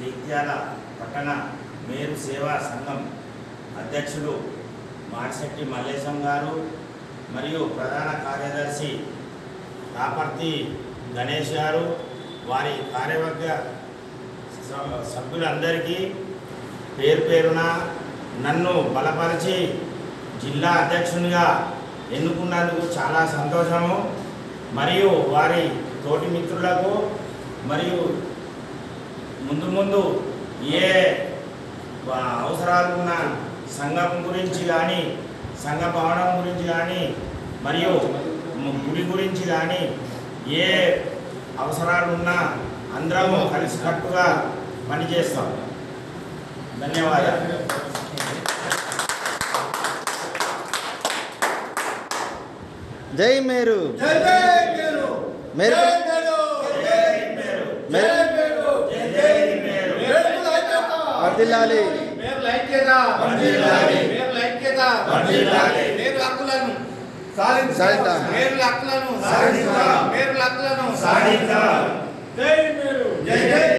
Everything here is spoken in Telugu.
జగిత్యాల పట్టణ మేరు సేవా సంఘం అధ్యక్షులు మాడిశెట్టి మల్లేశం గారు మరియు ప్రధాన కార్యదర్శి రాపర్తి గణేష్ గారు వారి కార్యవర్గ స- సభ్యులందరికీ పేరు పేరున నన్ను బలపరిచి జిల్లా అధ్యక్షునిగా ఎన్నుకున్నందుకు చాలా సంతోషము మరియు వారి తోటి మిత్రులకు మరియు ముందు ముందు ఏ ఆ, అవసరాలు ఉన్న సంఘం గురించి కానీ సంఘ భవనం గురించి కానీ మరియు ము- గుడి గురించి కానీ ఏ అవసరాలు ఉన్నా అందరము కలిసికట్టుగా పనిచేస్తాం ధన్యవాదాలు జై మేరు జై జై మేరు మేరు జై మేరు జై మేరు. జై మేరు మేరు జై జై మేరు. మేరుకు ఐక్యత వర్ధిల్లాలి మేరు ఐక్యత వర్ధిల్లాలి. మేరు ఐక్యత వర్ధిల్లాలి. మేరు హక్కులను సాధించాలి సాధిద్దాం. మేరు హక్కులను సాధిద్దాం. మేరు హక్కులను సాధిద్దాం. జై మేరు జై జై